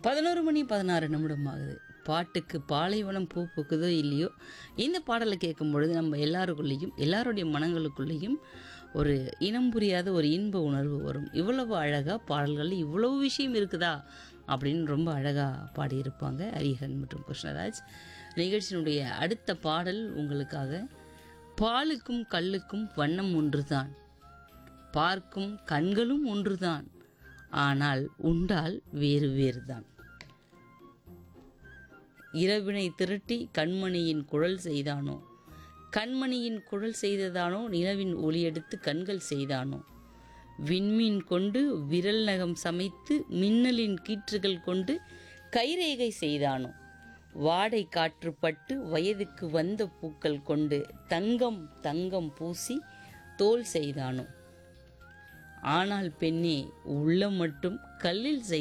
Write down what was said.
பதினோரு மணி பதினாறு நிமிடம் ஆகுது பாட்டுக்கு பாலைவனம் பூ பூக்குதோ இல்லையோ இந்த பாடலை கேட்கும் பொழுது நம்ம எல்லாருக்குள்ளேயும் எல்லாருடைய மனங்களுக்குள்ளேயும் ஒரு இனம் புரியாத ஒரு இன்ப உணர்வு வரும் இவ்வளவு அழகாக பாடல்கள் இவ்வளவு விஷயம் இருக்குதா அப்படின்னு ரொம்ப அழகாக பாடியிருப்பாங்க ஹரிஹரன் மற்றும் கிருஷ்ணராஜ் நிகழ்ச்சியினுடைய அடுத்த பாடல் உங்களுக்காக பாலுக்கும் கல்லுக்கும் வண்ணம் ஒன்றுதான் பார்க்கும் கண்களும் ஒன்றுதான் ஆனால் உண்டால் வேறு வேறுதான் இரவினை திரட்டி கண்மணியின் குழல் செய்தானோ கண்மணியின் குழல் செய்ததானோ நிலவின் ஒளியெடுத்து கண்கள் செய்தானோ விண்மீன் கொண்டு விரல் நகம் சமைத்து மின்னலின் கீற்றுகள் கொண்டு கைரேகை செய்தானோ வாடை காற்று பட்டு வயதுக்கு வந்த பூக்கள் கொண்டு தங்கம் தங்கம் பூசி தோல் செய்தானோ ஆனால் பெண்ணே உள்ளம் மட்டும் கல்லில் செய்